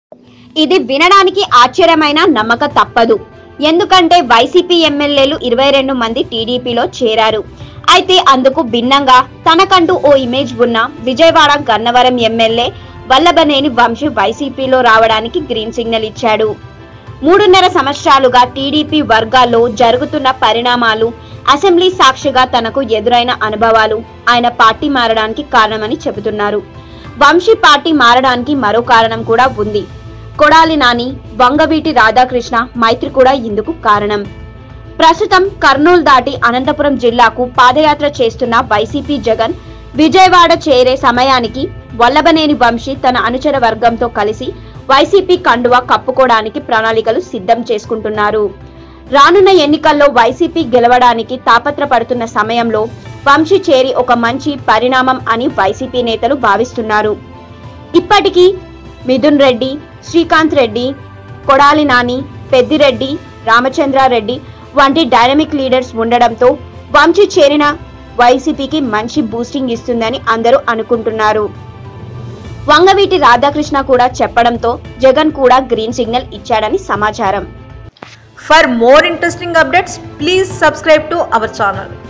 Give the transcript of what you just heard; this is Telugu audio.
ఇది వినడానికి ఆశ్చర్యమైన నమ్మక తప్పదు ఎందుకంటే వైసీపీ ఎమ్మెల్యేలు ఇరవై రెండు మంది టీడీపీలో చేరారు అయితే అందుకు భిన్నంగా తనకంటూ ఓ ఇమేజ్ ఉన్న విజయవాడ గన్నవరం ఎమ్మెల్యే వల్లభనేని వంశీ వైసీపీలో రావడానికి గ్రీన్ సిగ్నల్ ఇచ్చాడు మూడున్నర సంవత్సరాలుగా టీడీపీ వర్గాల్లో జరుగుతున్న పరిణామాలు అసెంబ్లీ సాక్షిగా తనకు ఎదురైన అనుభవాలు ఆయన పార్టీ మారడానికి కారణమని చెబుతున్నారు వంశీ పార్టీ మారడానికి మరో కారణం కూడా ఉంది కొడాలి నాని వంగవీటి రాధాకృష్ణ మైత్రి కూడా ఇందుకు కారణం ప్రస్తుతం కర్నూలు దాటి అనంతపురం జిల్లాకు పాదయాత్ర చేస్తున్న వైసీపీ జగన్ విజయవాడ చేరే సమయానికి వల్లభనేని వంశీ తన అనుచర వర్గంతో కలిసి వైసీపీ కండువా కప్పుకోవడానికి ప్రణాళికలు సిద్ధం చేసుకుంటున్నారు రానున్న ఎన్నికల్లో వైసీపీ గెలవడానికి తాపత్రపడుతున్న సమయంలో వంశీ చేరి ఒక మంచి పరిణామం అని వైసీపీ నేతలు భావిస్తున్నారు ఇప్పటికీ మిథున్ రెడ్డి శ్రీకాంత్ రెడ్డి కొడాలి నాని పెద్దిరెడ్డి రామచంద్రారెడ్డి వంటి డైనమిక్ లీడర్స్ ఉండడంతో వంశీ చేరిన వైసీపీకి మంచి బూస్టింగ్ ఇస్తుందని అందరూ అనుకుంటున్నారు వంగవీటి రాధాకృష్ణ కూడా చెప్పడంతో జగన్ కూడా గ్రీన్ సిగ్నల్ ఇచ్చాడని సమాచారం For more interesting updates, please subscribe to our channel.